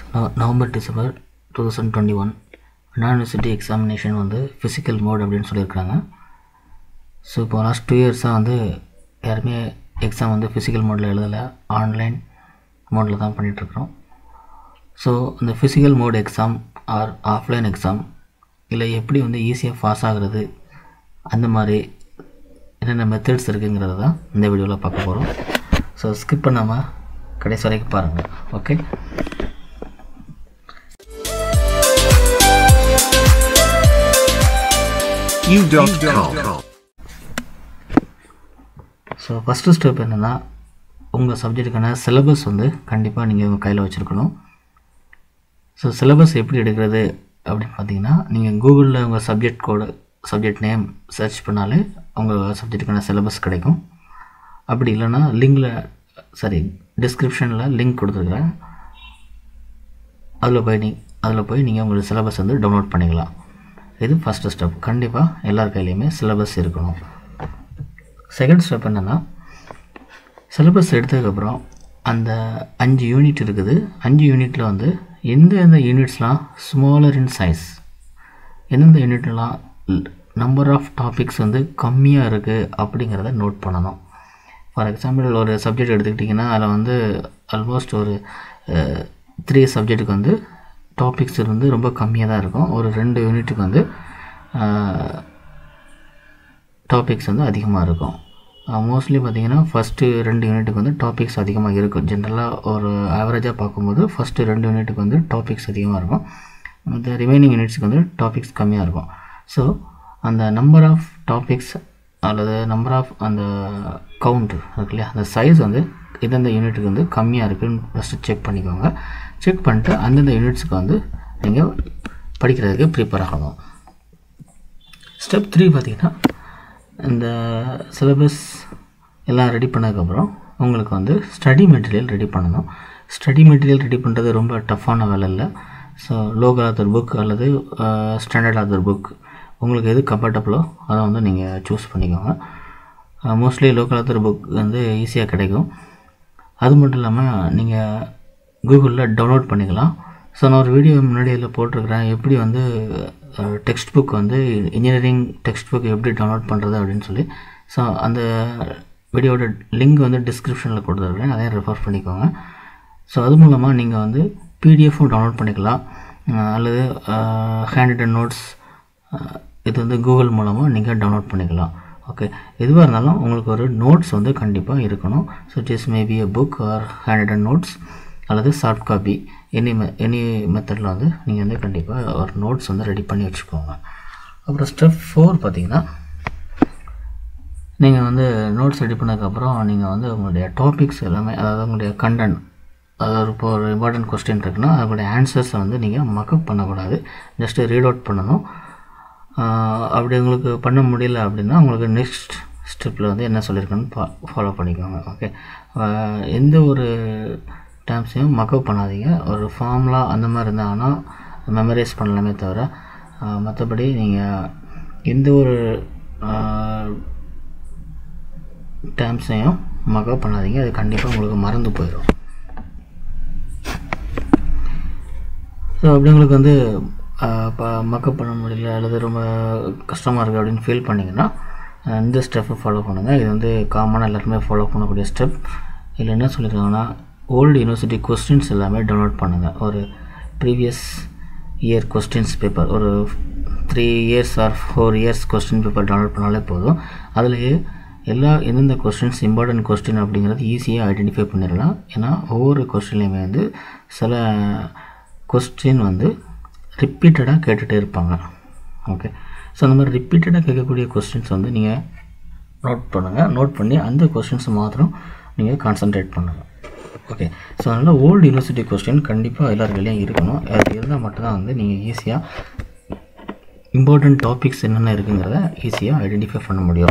நவ- November December two thousand twenty one Anna university examination வந்து physical mode அப்படின்னு சொல்லியிருக்காங்க ஸோ இப்போ லாஸ்ட் டூ இயர்ஸாக வந்து யாருமே எக்ஸாம் வந்து ஃபிசிக்கல் மோடில் எழுதலை ஆன்லைன் மோடில் தான் பண்ணிகிட்ருக்குறோம் ஸோ இந்த physical mode exam or offline exam இல்லை எப்படி வந்து ஈஸியாக பாஸ் ஆகுறது அந்த மாதிரி என்னென்ன மெத்தட்ஸ் இருக்குங்கிறத தான் இந்த வீடியோவில் பார்க்க போகிறோம் ஸோ ஸ்கிப் பண்ணாமல் கடைசி வரைக்கும் பாருங்கள் okay U.com. So first step என்னென்னா உங்கள் சப்ஜெக்ட்டுக்கான சிலபஸ் வந்து கண்டிப்பாக நீங்கள் உங்கள் கையில் வச்சுருக்கணும் ஸோ சிலபஸ் எப்படி எடுக்கிறது அப்படின்னு பார்த்தீங்கன்னா நீங்கள் கூகுளில் உங்கள் subject code subject name search பண்ணாலே உங்கள் சப்ஜெக்ட்டுக்கான சிலபஸ் கிடைக்கும் அப்படி இல்லைன்னா லிங்கில் சாரி டிஸ்கிரிப்ஷனில் லிங்க் கொடுத்துருக்குறேன் அதில் போய் நீ அதில் போய் நீங்கள் உங்களோட சிலபஸ் வந்து டவுன்லோட் பண்ணிக்கலாம் இது ஃபஸ்ட்டு ஸ்டெப் கண்டிப்பாக எல்லார் கையிலையுமே சிலபஸ் இருக்கணும் செகண்ட் ஸ்டெப் என்னென்னா சிலபஸ் எடுத்ததுக்கப்புறம் அந்த அஞ்சு யூனிட் இருக்குது அஞ்சு யூனிட்டில் வந்து எந்தெந்த யூனிட்ஸ்லாம் ஸ்மாலர் இன் சைஸ் எந்தெந்த யூனிட்லாம் நம்பர் ஆஃப் டாபிக்ஸ் வந்து கம்மியாக இருக்குது அப்படிங்கிறத நோட் பண்ணணும் ஃபார் எக்ஸாம்பிள் ஒரு சப்ஜெக்ட் எடுத்துக்கிட்டிங்கன்னா அதில் வந்து ஆல்மோஸ்ட் ஒரு த்ரீ சப்ஜெக்ட்டுக்கு வந்து டாபிக்ஸ் வந்து ரொம்ப கம்மியாக தான் இருக்கும் ஒரு ரெண்டு யூனிட்டுக்கு வந்து டாபிக்ஸ் வந்து அதிகமாக இருக்கும் மோஸ்ட்லி பார்த்தீங்கன்னா ஃபஸ்ட்டு ரெண்டு யூனிட்டுக்கு வந்து டாபிக்ஸ் அதிகமாக இருக்கும் ஜென்ரலாக ஒரு ஆவரேஜாக பார்க்கும்போது ஃபஸ்ட்டு ரெண்டு யூனிட்டுக்கு வந்து டாபிக்ஸ் அதிகமாக இருக்கும் மற்ற ரிமைனிங் யூனிட்ஸ்க்கு வந்து டாபிக்ஸ் கம்மியாக இருக்கும் ஸோ அந்த நம்பர் ஆஃப் டாபிக்ஸ் அல்லது நம்பர் ஆஃப் அந்த கவுண்ட் இருக்கு இல்லையா அந்த சைஸ் வந்து எந்தெந்த யூனிட்டுக்கு வந்து கம்மியாக இருக்குன்னு ஃபஸ்ட்டு செக் பண்ணிக்கோங்க செக் பண்ணிட்டு அந்தந்த யூனிட்ஸுக்கு வந்து நீங்கள் படிக்கிறதுக்கு ப்ரிப்பேர் ஆகணும் ஸ்டெப் த்ரீ பார்த்தீங்கன்னா இந்த சிலபஸ் எல்லாம் ரெடி பண்ணதுக்கப்புறம் உங்களுக்கு வந்து ஸ்டடி மெட்டீரியல் ரெடி பண்ணணும் ஸ்டடி மெட்டீரியல் ரெடி பண்ணுறது ரொம்ப டஃப்பான வேலை இல்லை ஸோ லோக்கல் ஆத்தர் புக் அல்லது ஸ்டாண்டர்ட் ஆத்தர் புக் உங்களுக்கு எது கம்ஃபர்டபுளோ அதை வந்து நீங்கள் சூஸ் பண்ணிக்கோங்க மோஸ்ட்லி லோக்கல் ஆத்தர் புக் வந்து ஈஸியாக கிடைக்கும் அது மட்டும் இல்லாமல் நீங்கள் கூகுளில் டவுன்லோட் பண்ணிக்கலாம் ஸோ நான் ஒரு வீடியோ முன்னாடி இதில் போட்டிருக்கிறேன் எப்படி வந்து டெக்ஸ்ட் புக் வந்து இன்ஜினியரிங் டெக்ஸ்ட் புக் எப்படி டவுன்லோட் பண்ணுறது அப்படின்னு சொல்லி ஸோ அந்த வீடியோட லிங்க் வந்து டிஸ்கிரிப்ஷனில் கொடுத்துருக்கேன் அதையும் ரெஃபர் பண்ணிக்கோங்க ஸோ அது மூலமாக நீங்கள் வந்து பிடிஎஃப்பும் டவுன்லோட் பண்ணிக்கலாம் அஹ் அல்லது ஹேண்ட் ரிட்டன் நோட்ஸ் இது வந்து கூகுள் மூலமாக நீங்கள் டவுன்லோட் பண்ணிக்கலாம் ஓகே எதுவாக இருந்தாலும் உங்களுக்கு ஒரு நோட்ஸ் வந்து கண்டிப்பாக இருக்கணும் so it is maybe a book or handwritten notes அல்லது சாஃப்ட் காப்பி எனி மெ எனி மெத்தடில் வந்து நீங்கள் வந்து கண்டிப்பாக ஒரு நோட்ஸ் வந்து ரெடி பண்ணி வச்சுக்கோங்க அப்புறம் ஸ்டெப் ஃபோர் பார்த்தீங்கன்னா நீங்கள் வந்து நோட்ஸ் ரெடி பண்ணதுக்கப்புறம் நீங்கள் வந்து உங்களுடைய டாபிக்ஸ் எல்லாமே அதாவது உங்களுடைய கண்டென்ட் அதாவது இப்போ ஒரு இம்பார்ட்டன்ட் கொஸ்டின் இருக்குன்னா அதனுடைய ஆன்சர்ஸை வந்து நீங்கள் மக்கப் பண்ணக்கூடாது ஜஸ்ட்டு ரீட் அவுட் பண்ணணும் ஆஹ் அப்படி உங்களுக்கு பண்ண முடியல அப்படின்னா உங்களுக்கு நெக்ஸ்ட் ஸ்டெப்பில் வந்து என்ன சொல்லியிருக்கேன்னு ஃபா ஃபாலோ பண்ணிக்கோங்க ஓகே எந்த ஒரு டேர்ம்ஸையும் மக்கப் பண்ணாதீங்க ஒரு ஃபார்முலா அந்த மாதிரி இருந்தாங்கன்னா மெமரைஸ் பண்ணலாமே தவிர ஆஹ் மற்றபடி நீங்கள் எந்த ஒரு டேர்ம்ஸையும் மக்கப் பண்ணாதீங்க அது கண்டிப்பாக உங்களுக்கு மறந்து போயிடும் ஸோ அப்படி உங்களுக்கு வந்து இப்போ மக்கப் பண்ண முடியல அல்லது ரொம்ப கஷ்டமாக இருக்குது அப்படின்னு ஃபீல் பண்ணிங்கன்னா அஹ் இந்த ஸ்டெப்பை ஃபாலோ பண்ணுங்கள் இது வந்து காமனாக எல்லாருமே ஃபாலோ பண்ணக்கூடிய ஸ்டெப் இதில் என்ன சொல்லியிருக்காங்கன்னா ஓல்டு யூனிவர்சிட்டி கொஸ்டின்ஸ் எல்லாமே டவுன்லோட் பண்ணுங்கள் ஒரு ப்ரீவியஸ் இயர் கொஸ்டின்ஸ் பேப்பர் ஒரு three years or four years question paper download பண்ணாலே போதும் அதுலேயே எல்லா எந்தெந்த கொஸ்டின்ஸ் இம்பார்ட்டன்ட் கொஸ்டின் அப்படிங்கிறது ஈஸியாக ஐடென்டிஃபை பண்ணிடலாம் ஏன்னா ஒவ்வொரு கொஸ்டின்லையுமே வந்து சில கொஸ்டின் வந்து ரிப்பீட்டடாக கேட்டுகிட்டே இருப்பாங்க ஓகே ஸோ அந்த மாதிரி ரிப்பீட்டடாக கேட்கக்கூடிய கொஸ்டின்ஸ் வந்து நீங்கள் நோட் பண்ணுங்கள் நோட் பண்ணி அந்த கொஸ்டின்ஸை மாத்திரம் நீங்கள் கான்சன்ட்ரேட் பண்ணுங்கள் ஓகே ஸோ அதனால் ஓல்டு யூனிவர்சிட்டி கொஸ்டின் கண்டிப்பாக எல்லாருக்கையும் இருக்கணும் அது இருந்தால் மட்டும்தான் வந்து நீங்கள் ஈஸியாக இம்பார்ட்டண்ட் டாபிக்ஸ் என்னென்ன இருக்குங்கிறத ஈஸியாக ஐடென்டிஃபை பண்ண முடியும்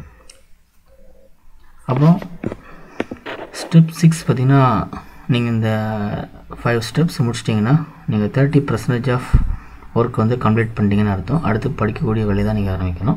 அப்புறம் ஸ்டெப் சிக்ஸ் பார்த்திங்கன்னா நீங்கள் இந்த ஃபைவ் ஸ்டெப்ஸ் முடிச்சிட்டிங்கன்னா நீங்கள் தேர்ட்டி பர்சன்டேஜ் ஆஃப் ஒர்க் வந்து கம்ப்ளீட் பண்ணிட்டீங்கன்னு அர்த்தம் அடுத்து படிக்கக்கூடிய வேலையை தான் நீங்கள் ஆரம்பிக்கணும்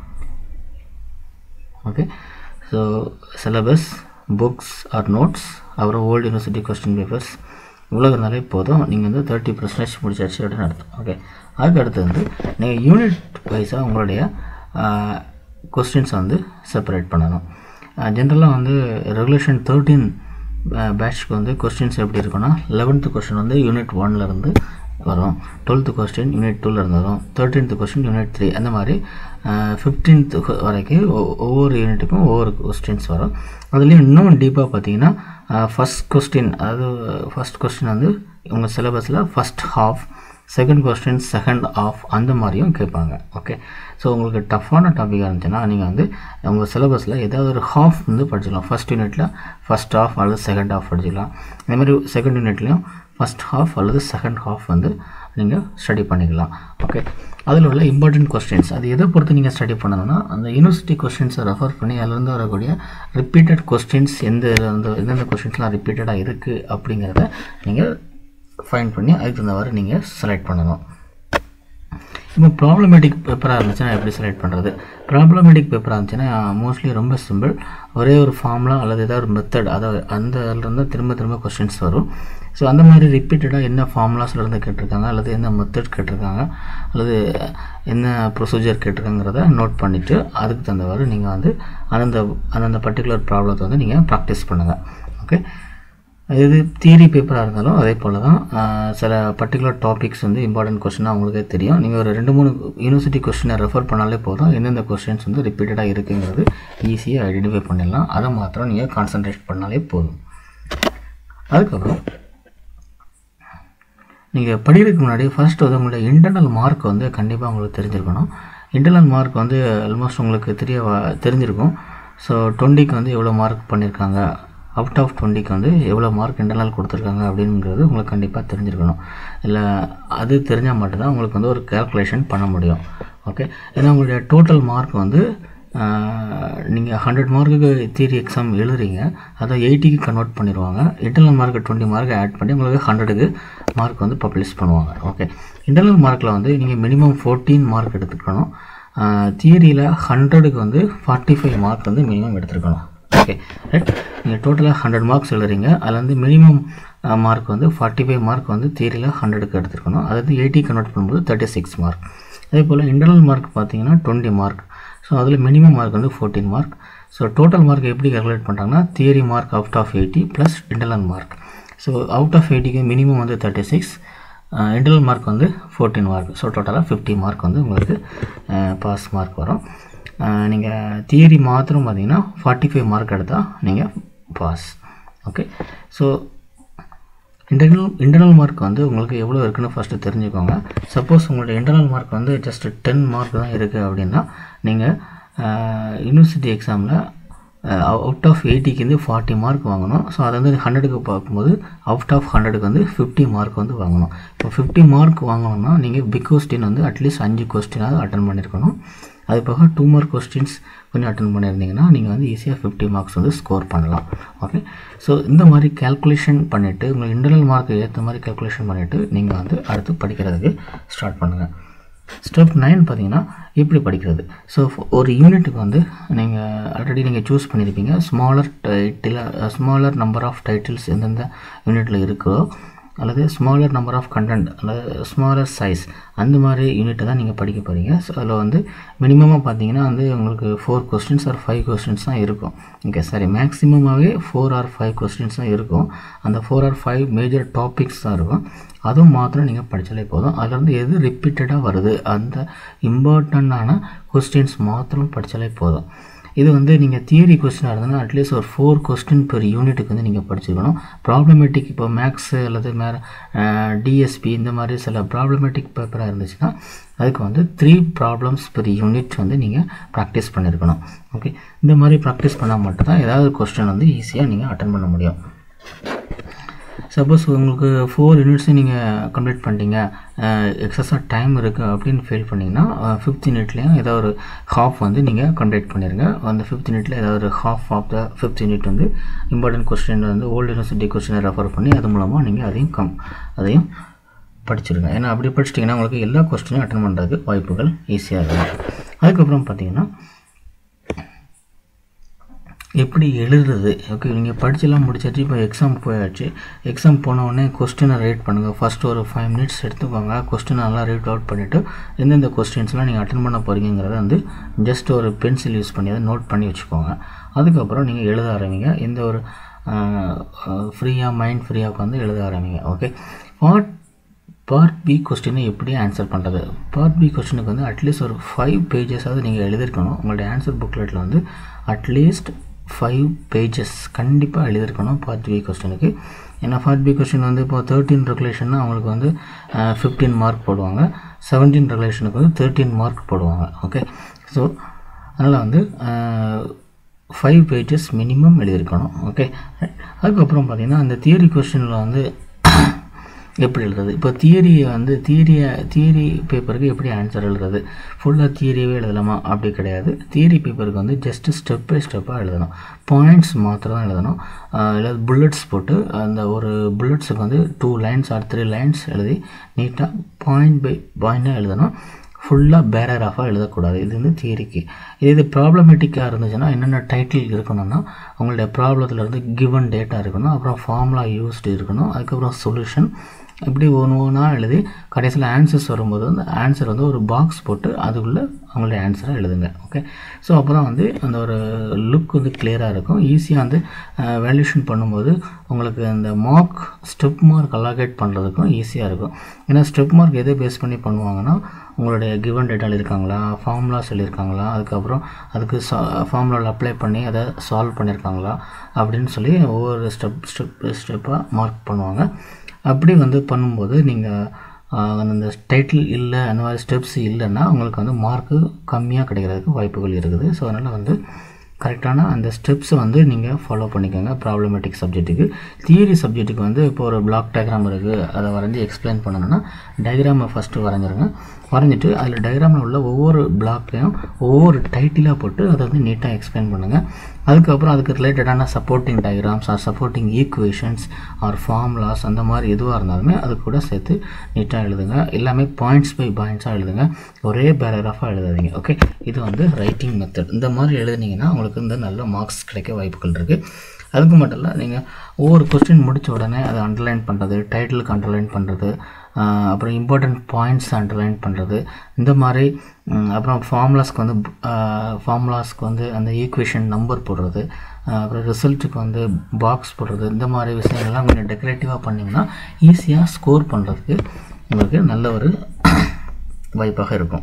okay so syllabus books or notes அப்புறம் ஓல்டு யூனிவர்சிட்டி கொஸ்டின் பேப்பர்ஸ் இவ்வளோ இருந்தாலே போதும் நீங்கள் வந்து தேர்ட்டி பர்சன்டேஜ் முடிச்சாச்சு அப்படின்னு அர்த்தம் ஓகே அதுக்கு அடுத்து வந்து நீங்கள் யூனிட் வைஸாக உங்களுடைய கொஸ்டின்ஸை வந்து செப்பரேட் பண்ணணும் ஜென்ரலாக வந்து ரெகுலேஷன் தேர்ட்டீன் பேட்ச்க்கு வந்து கொஸ்டின்ஸ் எப்படி இருக்குன்னா லெவன்த்து கொஸ்டின் வந்து யூனிட் ஒன்லேருந்து வரும் டுவெல்த்து கொஸ்டின் யூனிட் டூலேருந்து வரும் தேர்ட்டீன்த்து கொஸ்டின் யூனிட் த்ரீ அந்த மாதிரி ஃபிஃப்டீன்த்து வரைக்கும் ஒ- ஒவ்வொரு யூனிட்டுக்கும் ஒவ்வொரு கொஸ்டின்ஸ் வரும் அதுலேயும் இன்னும் டீப்பாக பார்த்தீங்கன்னா ஃபஸ்ட் கொஸ்டின் அதாவது ஃபஸ்ட் கொஸ்டின் வந்து உங்கள் சிலபஸில் first half second question second half அந்த மாதிரியும் கேட்பாங்க ஓகே ஸோ உங்களுக்கு டஃப்பான டாப்பிக்காக இருந்துச்சுன்னா நீங்கள் வந்து உங்கள் சிலபஸில் ஏதாவது ஒரு ஹாஃப் வந்து படிச்சிடலாம் ஃபஸ்ட் யூனிட்டில் ஃபஸ்ட் ஹாஃப் அல்லது செகண்ட் ஹாஃப் படிச்சிக்கலாம் அதே மாதிரி செகண்ட் யூனிட்லேயும் ஃபஸ்ட் ஹாஃப் அல்லது செகண்ட் ஹாஃப் வந்து நீங்கள் ஸ்டடி பண்ணிக்கலாம் ஓகே அதில் உள்ள இம்பார்ட்டன்ட் கொஸ்டின்ஸ் அது எதை பொறுத்து நீங்கள் ஸ்டடி பண்ணணும்னா அந்த யூனிவர்சிட்டி கொஸ்டின்ஸை ரெஃபர் பண்ணி அதுலேருந்து வரக்கூடிய ரிப்பீட்டட் கொஸ்டின்ஸ் எந்த அந்த எந்தெந்த கொஸ்டின்ஸ்லாம் ரிப்பீட்டடாக இருக்குது அப்படிங்கிறத நீங்கள் ஃபைண்ட் பண்ணி அதுக்கு தகுந்தவாறு நீங்கள் செலக்ட் பண்ணணும் இப்போ ப்ராப்ளமேட்டிக் பேப்பராக இருந்துச்சுன்னா எப்படி செலக்ட் பண்ணுறது ப்ராப்ளமேட்டிக் பேப்பராக இருந்துச்சுன்னா மோஸ்ட்லி ரொம்ப சிம்பிள் ஒரே ஒரு ஃபார்முலா அல்லது ஏதாவது ஒரு மெத்தட் அதாவது அந்த அதுலேருந்து திரும்ப திரும்ப கொஸ்டின்ஸ் வரும் ஸோ அந்த மாதிரி ரிப்பீட்டடாக என்ன ஃபார்முலாஸ்லேருந்து கேட்டிருக்காங்க அல்லது என்ன மெத்தட் கேட்டிருக்காங்க அல்லது என்ன ப்ரொசீஜர் கேட்டிருக்காங்கிறத நோட் பண்ணிவிட்டு அதுக்கு தகுந்தவாறு நீங்கள் வந்து அந்தந்த அந்தந்த பர்டிகுலர் ப்ராப்ளத்தை வந்து நீங்கள் ப்ராக்டிஸ் பண்ணுங்கள் ஓகே இது தியரி பேப்பராக இருந்தாலும் அதே போல் தான் ஆஹ், சில பர்டிகுலர் டாபிக்ஸ் வந்து இம்பார்ட்டன்ட் கொஸ்டினாக உங்களுக்கே தெரியும் நீங்கள் ஒரு ரெண்டு மூணு யூனிவர்சிட்டி கொஸ்டினை ரெஃபர் பண்ணாலே போதும் எந்தெந்த கொஸ்டின்ஸ் வந்து ரிப்பீட்டடாக இருக்குங்கிறது ஈஸியாக ஐடென்டிஃபை பண்ணிடலாம் அதை மாத்திரம் நீங்கள் கான்சன்ட்ரேட் பண்ணாலே போதும் அதுக்கப்புறம் நீங்கள் படிக்கிறதுக்கு முன்னாடி ஃபர்ஸ்ட் வந்து உங்களுடைய இன்டர்னல் மார்க் வந்து கண்டிப்பாக உங்களுக்கு தெரிஞ்சிருக்கணும் இன்டர்னல் மார்க் வந்து ஆல்மோஸ்ட் உங்களுக்கு தெரிய வ- தெரிஞ்சிருக்கும் ஸோ டுவெண்ட்டிக்கு வந்து எவ்வளோ மார்க் பண்ணியிருக்காங்க அவுட் ஆஃப் டுவெண்ட்டிக்கு வந்து எவ்வளோ மார்க் இன்டர்னல் கொடுத்துருக்காங்க அப்படிங்கிறது உங்களுக்கு கண்டிப்பாக தெரிஞ்சிருக்கணும் இல்லை அது தெரிஞ்சால் மட்டும்தான் உங்களுக்கு வந்து ஒரு கேல்குலேஷன் பண்ண முடியும் ஓகே ஏன்னா உங்களுடைய டோட்டல் மார்க் வந்து நீங்கள் ஹண்ட்ரட் மார்க்குக்கு தியரி எக்ஸாம் எழுதுறீங்க அதை எயிட்டிக்கு கன்வெர்ட் பண்ணிடுவாங்க internal mark twenty mark add பண்ணி உங்களுக்கு ஹண்ட்ரடுக்கு மார்க் வந்து பப்ளிஷ் பண்ணுவாங்க ஓகே இன்டர்னல் மார்க்கில் வந்து நீங்கள் மினிமம் ஃபோர்டீன் மார்க் எடுத்துக்கணும் தியரியில் ஹண்ட்ரடுக்கு வந்து ஃபார்ட்டி ஃபைவ் மார்க் வந்து மினிமம் எடுத்துருக்கணும் ஓகே ரைட் நீங்கள் டோட்டலாக ஹண்ட்ரட் மார்க்ஸ் எழுதுறீங்க அதில் வந்து மினிமம் மார்க் வந்து ஃபார்ட்டி ஃபைவ் மார்க் வந்து தியரியில் ஹண்ட்ரடுக்கு எடுத்துருக்கணும் அது வந்து எயிட்டி கன்வெர்ட் பண்ணும்போது தேர்ட்டி சிக்ஸ் மார்க் அதே போல் இன்டர்னல் மார்க் பார்த்தீங்கன்னா டுவெண்ட்டி மார்க் ஸோ அதில் மினிமம் மார்க் வந்து fourteen mark so total mark எப்படி கால்குலேட் பண்ணுறாங்கன்னா theory mark out of eighty plus internal mark so out of எயிட்டிக்கு மினிமம் வந்து தேர்ட்டி சிக்ஸ் இன்டர்னல் மார்க் வந்து ஃபோர்டீன் மார்க் ஸோ டோட்டலாக fifty mark வந்து உங்களுக்கு பாஸ் மார்க் வரும் நீங்கள் தியரி மாத்திரம் பார்த்தீங்கன்னா ஃபார்ட்டி ஃபைவ் மார்க் எடுத்தால் நீங்கள் pass okay so internal internal mark வந்து உங்களுக்கு எவ்வளோ இருக்குன்னு ஃபஸ்ட்டு தெரிஞ்சுக்கோங்க சப்போஸ் உங்களோட இன்டர்னல் மார்க் வந்து ஜஸ்ட் டென் மார்க் தான் இருக்குது அப்படின்னா நீங்கள் யூனிவர்சிட்டி எக்ஸாமில் அவுட் ஆஃப் எயிட்டிக்கு வந்து ஃபார்ட்டி மார்க் வாங்கணும் ஸோ அதை வந்து ஹண்ட்ரடுக்கு பார்க்கும்போது அவுட் ஆஃப் ஹண்ட்ரடுக்கு வந்து ஃபிஃப்டி மார்க் வந்து வாங்கணும் இப்போ ஃபிஃப்டி மார்க் வாங்கணும்னா நீங்கள் பிக் கொஸ்டின் வந்து அட்லீஸ்ட் அஞ்சு கொஸ்டினாவது அட்டன் பண்ணியிருக்கணும் அது போக டூ மார்க் கொஸ்டின்ஸ் கொஞ்சம் அட்டன் பண்ணியிருந்தீங்கன்னா நீங்கள் வந்து ஈஸியாக ஃபிஃப்டி மார்க்ஸ் வந்து ஸ்கோர் பண்ணலாம் ஓகே ஸோ இந்த மாதிரி கேல்குலேஷன் பண்ணிவிட்டு உங்கள் இன்டர்னல் மார்க்கு ஏற்ற மாதிரி கேல்குலேஷன் பண்ணிவிட்டு நீங்கள் வந்து அடுத்து படிக்கிறதுக்கு ஸ்டார்ட் பண்ணுங்கள் ஸ்டெப் நைன் பார்த்தீங்கன்னா எப்படி படிக்கிறது ஸோ ஒரு யூனிட்டுக்கு வந்து நீங்கள் ஆல்ரெடி நீங்கள் சூஸ் பண்ணியிருப்பீங்க smaller title smaller number of titles எந்தெந்த யூனிட்டில் இருக்கோ அல்லது ஸ்மாலர் நம்பர் ஆஃப் கண்டென்ட் அல்லது ஸ்மாலர் சைஸ் அந்த மாதிரி யூனிட்டை தான் நீங்கள் படிக்க போகிறீங்க ஸோ அதில் வந்து மினிமமாக பார்த்தீங்கன்னா வந்து உங்களுக்கு four questions or five questions தான் இருக்கும் ஓகே சாரி மேக்ஸிமமாகவே ஃபோர் ஆர் ஃபைவ் கொஸ்டின்ஸ் தான் இருக்கும் அந்த four or five major topics தான் இருக்கும் அதுவும் மாத்திரம் நீங்கள் படித்தாலே போதும் அதில் வந்து எது ரிப்பீட்டடாக வருது அந்த இம்பார்ட்டண்ட்டான கொஸ்டின்ஸ் மாத்திரம் படித்தாலே போதும் இது வந்து நீங்கள் தியரி கொஸ்டினாக இருந்ததுன்னா அட்லீஸ்ட் ஒரு ஃபோர் கொஸ்டின் பெர் யூனிட்டுக்கு வந்து நீங்கள் படிச்சுக்கணும் ப்ராப்ளமேட்டிக் இப்போ மேக்ஸு அல்லது மே டிஎஸ்பி இந்த மாதிரி சில ப்ராப்ளமேட்டிக் பேப்பராக இருந்துச்சுன்னா அதுக்கு வந்து த்ரீ ப்ராப்ளம்ஸ் பெர் யூனிட் வந்து நீங்கள் ப்ராக்டிஸ் பண்ணியிருக்கணும் ஓகே இந்த மாதிரி ப்ராக்டிஸ் பண்ணால் மட்டும்தான் ஏதாவது கொஸ்டின் வந்து ஈஸியாக நீங்கள் அட்டன் பண்ண முடியும் சப்போஸ் உங்களுக்கு ஃபோர் யூனிட்ஸும் நீங்கள் கம்ப்ளீட் பண்ணிட்டீங்க எக்ஸஸாக டைம் இருக்குது அப்படின்னு ஃபீல் பண்ணிங்கன்னா ஃபிஃப்த் யூனிட்லேயும் ஏதாவது ஒரு ஹாஃப் வந்து நீங்கள் கம்ப்ளீட் பண்ணிடுங்க அந்த ஃபிஃப்த் யூனிட்டில் ஏதாவது ஒரு half of the fifth unit வந்து இம்பார்ட்டன்ட் கொஸ்டின் வந்து ஓல்டு யூனிவர்சிட்டி கொஸ்டினை ரெஃபர் பண்ணி அது மூலமாக நீங்கள் அதையும் கம் அதையும் படிச்சிருங்க ஏன்னா அப்படி படிச்சிட்டிங்கன்னா உங்களுக்கு எல்லா கொஸ்டினையும் அட்டன் பண்ணுறதுக்கு வாய்ப்புகள் ஈஸியாக இருக்கும் அதுக்கப்புறம் பார்த்தீங்கன்னா எப்படி எழுதுறது ஓகே நீங்கள் படிச்செல்லாம் முடிச்சாச்சு இப்போ எக்ஸாம் போயாச்சு எக்ஸாம் போன உடனே கொஸ்டினை ரேட் பண்ணுங்கள் ஃபஸ்ட் ஒரு ஃபைவ் மினிட்ஸ் எடுத்துக்கோங்க கொஸ்டினை நல்லா ரீட் அவுட் பண்ணிவிட்டு எந்தெந்த கொஸ்டின்ஸ்லாம் நீங்கள் அட்டன் பண்ண போகிறீங்கிறத வந்து ஜஸ்ட் ஒரு பென்சில் யூஸ் பண்ணி அதை நோட் பண்ணி வச்சுக்கோங்க அதுக்கப்புறம் நீங்கள் எழுத ஆரம்பிங்க எந்த ஒரு ஃப்ரீயாக மைண்ட் ஃப்ரீயாக உட்காந்து எழுத ஆரம்பிங்க ஓகே பார்ட் பார்ட் பி கொஸ்டினை எப்படி ஆன்சர் பண்ணுறது பார்ட் பி கொஸ்டினுக்கு வந்து அட்லீஸ்ட் ஒரு ஃபைவ் பேஜஸாவது நீங்கள் எழுதியிருக்கணும் உங்களுடைய ஆன்சர் புக்லெட்டில் வந்து அட்லீஸ்ட் ஃபைவ் பேஜஸ் கண்டிப்பாக எழுதியிருக்கணும் பார்ட் பி கொஸ்டினுக்கு ஏன்னா பார்ட் பி கொஸ்டின் வந்து இப்போ தேர்ட்டின் ரெகுலேஷன்னா அவங்களுக்கு வந்து ஃபிஃப்டீன் மார்க் போடுவாங்க செவன்டீன் ரெகுலேஷனுக்கு வந்து தேர்ட்டீன் மார்க் போடுவாங்க ஓகே ஸோ அதனால் வந்து ஃபைவ் பேஜஸ் மினிமம் எழுதியிருக்கணும் ஓகே அதுக்கப்புறம் பார்த்திங்கன்னா அந்த தியரி கொஸ்டினில் வந்து எப்படி எழுதுறது இப்போ தியரியை வந்து தியரியை தியரி பேப்பருக்கு எப்படி ஆன்சர் எழுதுறது ஃபுல்லாக தியரியவே எழுதலாமா அப்படி கிடையாது தியரி பேப்பருக்கு வந்து ஜஸ்ட்டு ஸ்டெப் பை ஸ்டெப்பாக எழுதணும் பாயிண்ட்ஸ் மாத்திரம் தான் எழுதணும் இல்லை புல்லட்ஸ் போட்டு அந்த ஒரு புல்லட்ஸுக்கு வந்து two lines or three lines எழுதி நீட்டாக பாயிண்ட் பை பாயிண்டாக எழுதணும் ஃபுல்லாக பேராகிராஃபாக எழுதக்கூடாது இது வந்து தியரிக்கு இது இது ப்ராப்ளமேட்டிக்காக இருந்துச்சுன்னா என்னென்ன டைட்டில் இருக்கணும்னா உங்களுடைய ப்ராப்ளத்தில் இருந்து கிவன் டேட்டா இருக்கணும் அப்புறம் ஃபார்முலா யூஸ்டு இருக்கணும் அதுக்கப்புறம் சொல்யூஷன் இப்படி ஒன்று ஒன்றா எழுதி கடைசியில் ஆன்சர்ஸ் வரும்போது வந்து ஆன்சர் வந்து ஒரு பாக்ஸ் போட்டு அதுக்குள்ளே அவங்களுடைய ஆன்சரை எழுதுங்க ஓகே ஸோ அப்போ தான் வந்து அந்த ஒரு லுக் வந்து கிளியராக இருக்கும் ஈஸியாக வந்து வேல்யூஷன் பண்ணும்போது உங்களுக்கு அந்த மார்க் ஸ்டெப் மார்க் அலாகேட் பண்ணுறதுக்கும் ஈஸியாக இருக்கும் ஏன்னா ஸ்டெப் மார்க் எதை பேஸ் பண்ணி பண்ணுவாங்கன்னா உங்களுடைய கிவன் டேட்டா எழுதியிருக்காங்களா ஃபார்முலாஸ் எழுதியிருக்காங்களா அதுக்கப்புறம் அதுக்கு சா ஃபார்முலாவில் அப்ளை பண்ணி அதை சால்வ் பண்ணியிருக்காங்களா அப்படின்னு சொல்லி ஒவ்வொரு ஸ்டெப் ஸ்டெப் ஸ்டெப்பாக மார்க் பண்ணுவாங்க அப்படி வந்து பண்ணும்போது நீங்கள் அந்த டைட்டில் இல்லை அந்த மாதிரி ஸ்டெப்ஸ் இல்லைன்னா உங்களுக்கு வந்து மார்க்கு கம்மியாக கிடைக்கிறதுக்கு வாய்ப்புகள் இருக்குது ஸோ அதனால் வந்து கரெக்டான அந்த ஸ்டெப்ஸை வந்து நீங்கள் ஃபாலோ பண்ணிக்கோங்க ப்ராப்ளமேட்டிக் சப்ஜெக்ட்டுக்கு தியரி சப்ஜெக்ட்டுக்கு வந்து இப்போ ஒரு பிளாக் டயக்ராம் இருக்குது அதை வரைஞ்சி எக்ஸ்பிளைன் பண்ணணும்னா டயக்ராமை ஃபஸ்ட்டு வரைஞ்சிருங்க வரைஞ்சிட்டு அதில் டயக்ராமில் உள்ள ஒவ்வொரு பிளாக்லையும் ஒவ்வொரு டைட்டிலாக போட்டு அதை வந்து நீட்டாக எக்ஸ்பிளைன் பண்ணுங்கள் அதுக்கப்புறம் அதுக்கு ரிலேட்டடான supporting diagrams or supporting equations or formulas அந்த மாதிரி எதுவாக இருந்தாலுமே அது கூட சேர்த்து நீட்டாக எழுதுங்க எல்லாமே பாயிண்ட்ஸ் பை பாயிண்ட்ஸாக எழுதுங்க ஒரே பேராகிராஃபாக எழுதாதீங்க ஓகே இது வந்து ரைட்டிங் மெத்தட் இந்த மாதிரி எழுதுனீங்கன்னா உங்களுக்கு இந்த நல்ல மார்க்ஸ் கிடைக்க வாய்ப்புகள் இருக்குது அதுக்கு மட்டும் இல்லை நீங்கள் ஒவ்வொரு கொஸ்டின் முடித்த உடனே அதை அண்டர்லைன் பண்ணுறது டைட்டிலுக்கு அண்டர்லைன் பண்ணுறது அப்புறம் இம்பார்ட்டண்ட் பாயிண்ட்ஸ் அண்டர்லைன் பண்ணுறது இந்த மாதிரி அப்புறம் ஃபார்முலாஸ்க்கு வந்து ஃபார்முலாஸ்க்கு வந்து அந்த ஈக்குவேஷன் நம்பர் போடுறது அப்புறம் ரிசல்ட்டுக்கு வந்து பாக்ஸ் போடுறது இந்த மாதிரி விஷயங்கள்லாம் கொஞ்சம் டெக்கரேட்டிவாக பண்ணிங்கன்னா ஈஸியாக ஸ்கோர் பண்ணுறதுக்கு உங்களுக்கு நல்ல ஒரு வாய்ப்பாக இருக்கும்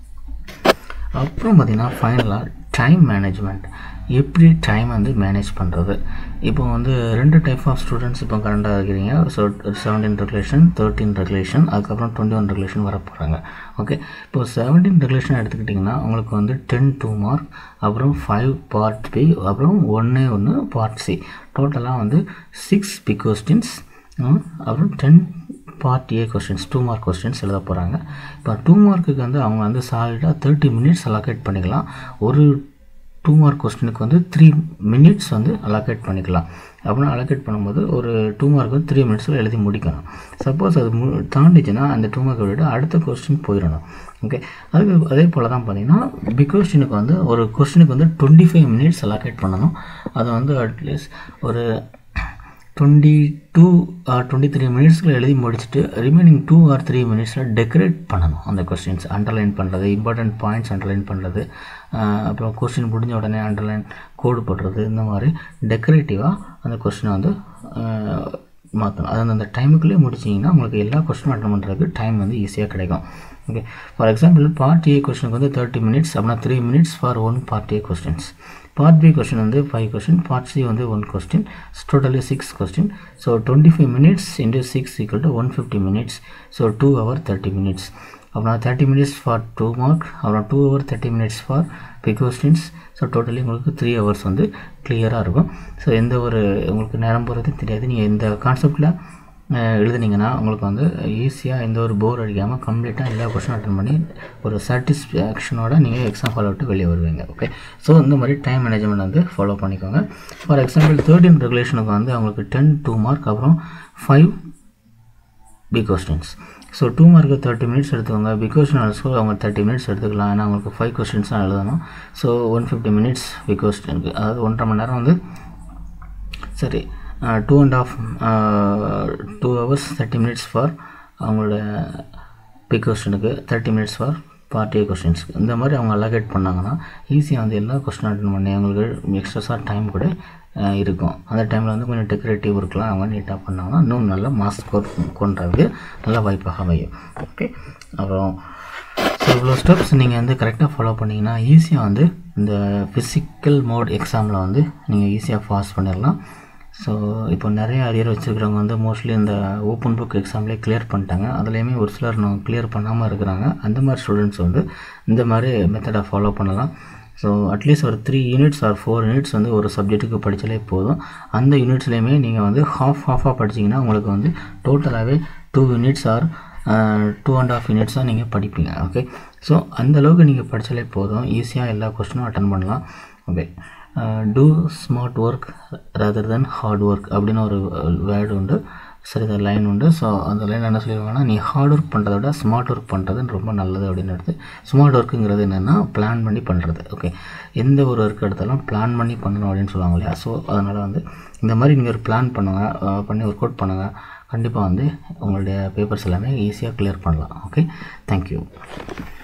அப்புறம் பார்த்திங்கன்னா ஃபைனலாக டைம் மேனேஜ்மெண்ட் எப்படி டைம் வந்து மேனேஜ் பண்ணுறது இப்போ வந்து ரெண்டு டைப் ஆஃப் ஸ்டூடெண்ட்ஸ் இப்போ கரண்டாக இருக்கிறீங்க so seventeen regulation thirteen regulation அதுக்கப்புறம் டுவெண்ட்டி ஒன் ரெகுலேஷன் வர போகிறாங்க ஓகே இப்போ செவன்டீன் ரெகுலேஷன் எடுத்துக்கிட்டிங்கன்னா உங்களுக்கு வந்து டென் டூ மார்க் அப்புறம் ஃபைவ் பார்ட் பி அப்புறம் ஒன்றே ஒன்று பார்ட் சி டோட்டலாக வந்து சிக்ஸ் பி கொஸ்டின்ஸ் அப்புறம் ten part A questions two mark questions எழுத போகிறாங்க இப்போ டூ மார்க்குக்கு வந்து அவங்க வந்து சாலிடாக தேர்ட்டி மினிட்ஸ் அலோகேட் பண்ணிக்கலாம் ஒரு டூ மார்க் கொஸ்டினுக்கு வந்து த்ரீ மினிட்ஸ் வந்து அலோகேட் பண்ணிக்கலாம் அப்படின்னா அலோகேட் பண்ணும்போது ஒரு டூ மார்க் வந்து த்ரீ மினிட்ஸில் எழுதி முடிக்கணும் சப்போஸ் அது மு தாண்டிச்சுன்னா அந்த டூ மார்க்கை விட அடுத்த கொஸ்டின் போயிடணும் ஓகே அதுக்கு அதே போல் தான் பார்த்தீங்கன்னா பிக் கொஸ்டினுக்கு வந்து ஒரு கொஸ்டினுக்கு வந்து டுவெண்ட்டி ஃபைவ் மினிட்ஸ் அலோகேட் பண்ணணும் அது வந்து அட்லீஸ்ட் ஒரு twenty two or twenty three மினிட்ஸில் எழுதி முடிச்சுட்டு ரிமைனிங் டூ ஆர் த்ரீ மினிட்ஸில் டெக்கரேட் பண்ணணும் அந்த கொஸ்டின்ஸ் அண்டர்லைன் பண்ணுறது இம்பார்ட்டண்ட் பாயிண்ட்ஸ் அண்டர்லைன் பண்ணுறது அப்புறம் கொஸ்டின் முடிஞ்ச உடனே அண்டர்லைன் கோடு போடுறது இந்த மாதிரி டெக்கரேட்டிவாக அந்த கொஸ்டினை வந்து மாற்றணும் அது அந்த டைமுக்குள்ளேயே முடிச்சிங்கன்னா உங்களுக்கு எல்லா கொஸ்டினும் அட்டன் பண்ணுறதுக்கு டைம் வந்து ஈஸியாக கிடைக்கும் okay for example part A கொஸ்டினுக்கு வந்து தேர்ட்டி மினிட்ஸ் அப்படின்னா three minutes for one part A questions part B question வந்து ஃபைவ் கொஸ்டின் பார்ட் சி வந்து one question totally six question so twenty five minutes into six equal to one fifty minutes so two hour thirty minutes அப்புறம் thirty minutes for two mark அப்புறம் two hour thirty minutes for B questions so totally உங்களுக்கு three hours வந்து கிளியராக இருக்கும் so எந்த ஒரு உங்களுக்கு நேரம் போகிறதே தெரியாது நீங்கள் இந்த கான்செப்டில் எழுதுனீங்கன்னா உங்களுக்கு வந்து ஈஸியாக எந்த ஒரு போர் அடிக்காமல் கம்ப்ளீட்டாக எல்லா கொஸ்டின் அட்டன் பண்ணி ஒரு சாட்டிஸ்ஃபேக்ஷனோட நீங்கள் எக்ஸாம் ஃபாலோ விட்டு வெளியே வருவீங்க ஓகே ஸோ இந்த மாதிரி டைம் மேனேஜ்மெண்ட் வந்து ஃபாலோ பண்ணிக்கோங்க ஃபார் எக்ஸாம்பிள் தேர்ட்டின் ரெகுலேஷனுக்கு வந்து அவங்களுக்கு டென் டூ மார்க் அப்புறம் five B questions so two மார்க்கு தேர்ட்டி மினிட்ஸ் எடுத்துக்கோங்க பி கொஸ்டின் ஆல்சோ அவங்க தேர்ட்டி மினிட்ஸ் எடுத்துக்கலாம் ஏன்னா அவங்களுக்கு ஃபைவ் கொஸ்டின்ஸ் தான் எழுதணும் so one fifty minutes B கொஸ்டினுக்கு அதாவது ஒன்றரை மணி நேரம் வந்து சரி two and half two hours thirty minutes for அவங்களோட பி கொஸ்டினுக்கு தேர்ட்டி மினிட்ஸ் ஃபார் பார்ட்டி கொஸ்டின்ஸ்க்கு இந்த மாதிரி அவங்க அலோகேட் பண்ணாங்கன்னா ஈஸியாக வந்து எல்லா கொஸ்டின் அட்டன் பண்ணி அவங்களுக்கு எக்ஸ்ட்ரஸாக டைம் கூட அஹ், இருக்கும் அந்த டைமில் வந்து கொஞ்சம் டெக்கரேட்டிவ் ஒர்க்லாம் அவங்க நீட்டாக பண்ணாங்கன்னா இன்னும் நல்ல மார்க்ஸ் ஸ்கோர் கொண்டுறதுக்கு நல்ல வாய்ப்பாக அமையும் ஓகே அப்புறம் ஸோ இவ்வளோ ஸ்டெப்ஸ் நீங்கள் வந்து கரெக்டாக ஃபாலோ பண்ணிங்கன்னா ஈஸியாக வந்து இந்த ஃபிசிக்கல் மோட் எக்ஸாமில் வந்து நீங்கள் ஈஸியாக பாஸ் பண்ணிடலாம் ஸோ இப்போ நிறைய அரியர் வச்சுருக்கிறவங்க வந்து மோஸ்ட்லி இந்த ஓப்பன் புக் எக்ஸாம்லேயே கிளியர் பண்ணிட்டாங்க அதுலேயுமே ஒரு சிலர் இன்னும் கிளியர் பண்ணாமல் இருக்கிறாங்க அந்த மாதிரி ஸ்டூடெண்ட்ஸ் வந்து இந்த மாதிரி மெத்தடை ஃபாலோ பண்ணலாம் ஸோ அட்லீஸ்ட் ஒரு three units or four units வந்து ஒரு சப்ஜெக்ட்டுக்கு படித்தாலே போதும் அந்த யூனிட்ஸ்லேயுமே நீங்கள் வந்து ஹாஃப் ஹாஃபாக படிச்சீங்கன்னா உங்களுக்கு வந்து டோட்டலாகவே two units or two and half units தான் நீங்கள் படிப்பீங்க ஓகே ஸோ அந்த அளவுக்கு நீங்கள் படித்தாலே போதும் ஈஸியாக எல்லா கொஸ்டினும் அட்டன் பண்ணலாம் okay do smart work rather then hard work அப்படின்னு ஒரு வேர்டு உண்டு சரி இந்த லைன் உண்டு ஸோ அந்த லைன் என்ன சொல்லிடுவாங்கன்னா நீ ஹார்ட் ஒர்க் பண்ணுறத விட ஸ்மார்ட் ஒர்க் பண்ணுறது ரொம்ப நல்லது அப்படின்னு எடுத்து ஸ்மார்ட் ஒர்க்குங்கிறது என்னென்னா பிளான் பண்ணி பண்ணுறது ஓகே எந்த ஒரு ஒர்க் எடுத்தாலும் பிளான் பண்ணி பண்ணணும் அப்படின்னு சொல்லுவாங்க இல்லையா ஸோ அதனால் வந்து இந்த மாதிரி நீங்கள் ஒரு பிளான் பண்ணுங்கள் அஹ் பண்ணி ஒர்க் அவுட் பண்ணுங்கள் கண்டிப்பாக வந்து உங்களுடைய பேப்பர்ஸ் எல்லாமே ஈஸியாக கிளியர் பண்ணலாம் ஓகே தேங்க்யூ